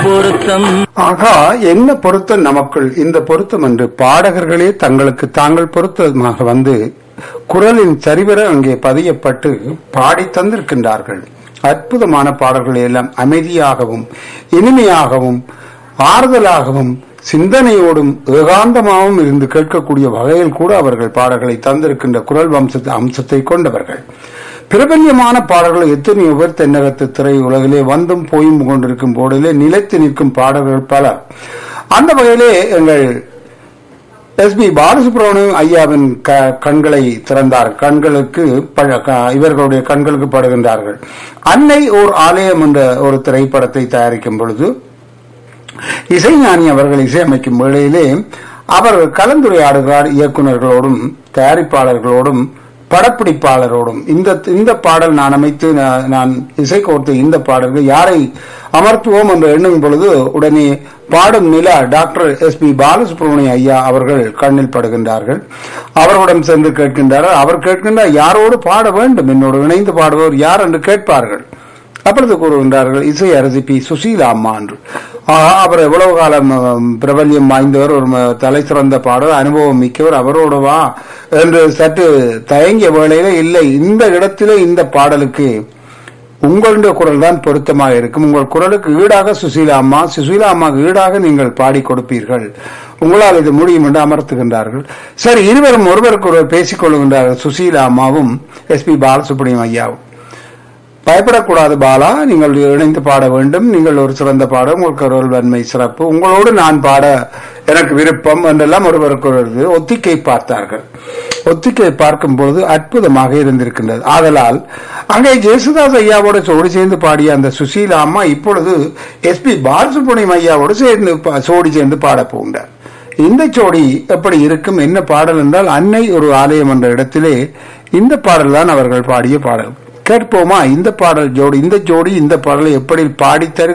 பொருத்தம் ஆகா என்ன பொருத்தம் நமக்குள் இந்த பொருத்தம் என்று பாடகர்களே தங்களுக்கு தாங்கள் பொருத்தமாக வந்து குரலின் சரிவர அங்கே பதியப்பட்டு பாடி தந்திருக்கின்றார்கள் அற்புதமான பாடல்களை எல்லாம் அமைதியாகவும் இனிமையாகவும் ஆறுதலாகவும் சிந்தனையோடும் ஏகாந்தமாகவும் இருந்து கேட்கக்கூடிய வகையில் கூட அவர்கள் பாடல்களை தந்திருக்கின்ற குரல் வம்சத்தை அம்சத்தை கொண்டவர்கள் பிரபல்யமான பாடல்கள் எத்தனையோ பேர் தென்னகத்து திரை உலகிலே வந்தும் போயும் கொண்டிருக்கும் போதிலே நிலைத்து நிற்கும் பாடல்கள் பல அந்த வகையிலே எங்கள் எஸ் பி பாலசுப்ரமணியம் ஐயாவின் க- கண்களை திறந்தார் கண்களுக்கு பழ- க- இவர்களுடைய கண்களுக்கு படுகின்றார்கள் அன்னை ஓர் ஆலயம் என்ற ஒரு திரைப்படத்தை தயாரிக்கும் பொழுது இசைஞானி அவர்கள் இசையமைக்கும் வேளையிலே அவர் கலந்துரையாடுகிறார் இயக்குனர்களோடும் தயாரிப்பாளர்களோடும் படப்பிடிப்பாளரோடும் இந்த இந்த பாடல் நான் அமைத்து நான் நான் இசை கோர்த்த இந்த பாடல்கள் யாரை அமர்த்துவோம் என்று எண்ணும் பொழுது உடனே பாடும் நிலா டாக்டர் எஸ் பி பாலசுப்ரமணிய ஐயா அவர்கள் கண்ணில் படுகின்றார்கள் அவர்களிடம் சென்று கேட்கின்றார்கள் அவர் கேட்கின்றார் யாரோடு பாட வேண்டும் என்னோடு இணைந்து பாடுபவர் யார் என்று கேட்பார்கள் அப்பொழுது கூறுகின்றார்கள் இசை அரசி பி சுசீலா அம்மா என்று ஆஹா, அவர் எவ்வளவு காலம் அஹ், பிரபல்யம் வாய்ந்தவர் ஒரு ம- தலை சிறந்த பாடல் அனுபவம் மிக்கவர் அவரோடு வா என்று சற்று தயங்கிய வேளையில இல்லை இந்த இடத்திலே இந்த பாடலுக்கு உங்களுடைய குரல் தான் பொருத்தமாக இருக்கும் உங்கள் குரலுக்கு ஈடாக சுசீலா அம்மா சுசீலா அம்மாவுக்கு ஈடாக நீங்கள் பாடி கொடுப்பீர்கள் உங்களால் இது முடியும் என்று அமர்த்துகின்றார்கள் சரி இருவரும் ஒருவருக்கு ஒருவர் பேசிக் கொள்கின்றார்கள் சுசீலா அம்மாவும் எஸ் பி பாலசுப்ரமணியம் ஐயாவும் பயப்படக்கூடாது பாலா நீங்கள் இணைந்து பாட வேண்டும் நீங்கள் ஒரு சிறந்த பாடம் உங்களுக்கு குரல் வன்மை சிறப்பு உங்களோடு நான் பாட எனக்கு விருப்பம் என்றெல்லாம் ஒருவருக்கு ஒருவர் ஒத்திகை பார்த்தார்கள் ஒத்திகை பார்க்கும் பொழுது அற்புதமாக இருந்திருக்கின்றது ஆதலால் அங்கே ஜெயசுதாஸ் ஐயாவோடு சோடி சேர்ந்து பாடிய அந்த சுசீலா அம்மா இப்பொழுது எஸ்பி பாலசுப்ரமணியம் ஐயாவோடு சேர்ந்து பா- சோடி சேர்ந்து பாடப் போகின்றார் இந்த ஜோடி எப்படி இருக்கும் என்ன பாடல் என்றால் அன்னை ஒரு ஆலயம் என்ற இடத்திலே இந்த பாடல் தான் அவர்கள் பாடிய பாடல் கேட்போமா இந்த பாடல் ஜோடி இந்த ஜோடி இந்த பாடலை எப்படி பாடி தரு